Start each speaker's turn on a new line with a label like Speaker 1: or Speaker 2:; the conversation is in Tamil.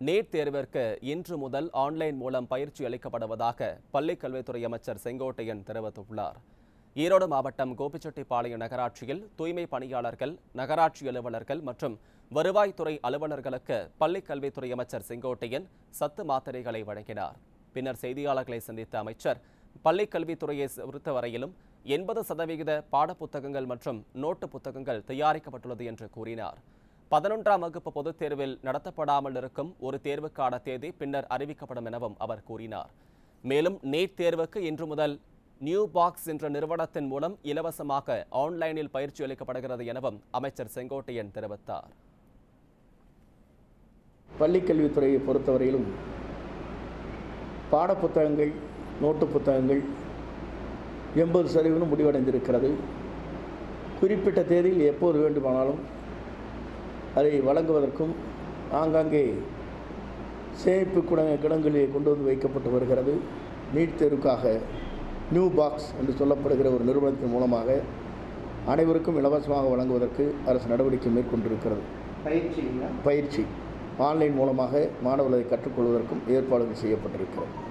Speaker 1: நீட் தேர்விற்கு இன்று முதல் ஆன்லைன் மூலம் பயிற்சி அளிக்கப்படுவதாக பள்ளிக் கல்வித்துறை அமைச்சர் செங்கோட்டையன் தெரிவித்துள்ளார் ஈரோடு மாவட்டம் கோபிச்செட்டிப்பாளையம் நகராட்சியில் தூய்மை பணியாளர்கள் நகராட்சி அலுவலர்கள் மற்றும் வருவாய்த்துறை அலுவலர்களுக்கு பள்ளிக் கல்வித்துறை அமைச்சர் செங்கோட்டையன் சத்து மாத்திரைகளை வழங்கினார் பின்னர் செய்தியாளர்களை சந்தித்த அமைச்சர் பள்ளிக் கல்வித்துறையை பொறுத்தவரையிலும் எண்பது சதவிகித பாடப்புத்தகங்கள் மற்றும் நோட்டு புத்தகங்கள் தயாரிக்கப்பட்டுள்ளது என்று கூறினார் பதினொன்றாம் வகுப்பு பொதுத் தேர்வில் நடத்தப்படாமல் இருக்கும் ஒரு தேர்வுக்கான தேதி பின்னர் அறிவிக்கப்படும் எனவும் அவர் கூறினார் மேலும் நீட் தேர்வுக்கு இன்று முதல் நியூ பாக்ஸ் என்ற நிறுவனத்தின் மூலம் இலவசமாக ஆன்லைனில் பயிற்சி அளிக்கப்படுகிறது எனவும் அமைச்சர் செங்கோட்டையன் தெரிவித்தார்
Speaker 2: பள்ளிக்கல்வித்துறையை பொறுத்தவரையிலும் பாடப்புத்தகங்கள் நோட்டு புத்தகங்கள் எண்பது சதவீதம் முடிவடைந்திருக்கிறது குறிப்பிட்ட தேதியில் எப்போது வேண்டுமானாலும் அதை வழங்குவதற்கும் ஆங்காங்கே சேமிப்பு குட கிடங்களிலே கொண்டு வந்து வைக்கப்பட்டு வருகிறது நீட் தேர்வுக்காக நியூ பாக்ஸ் என்று சொல்லப்படுகிற ஒரு நிறுவனத்தின் மூலமாக அனைவருக்கும் இலவசமாக வழங்குவதற்கு அரசு நடவடிக்கை மேற்கொண்டிருக்கிறது
Speaker 3: பயிற்சிங்களா
Speaker 2: பயிற்சி ஆன்லைன் மூலமாக மாணவர்களை கற்றுக்கொள்வதற்கும் ஏற்பாடுகள் செய்யப்பட்டிருக்கிறது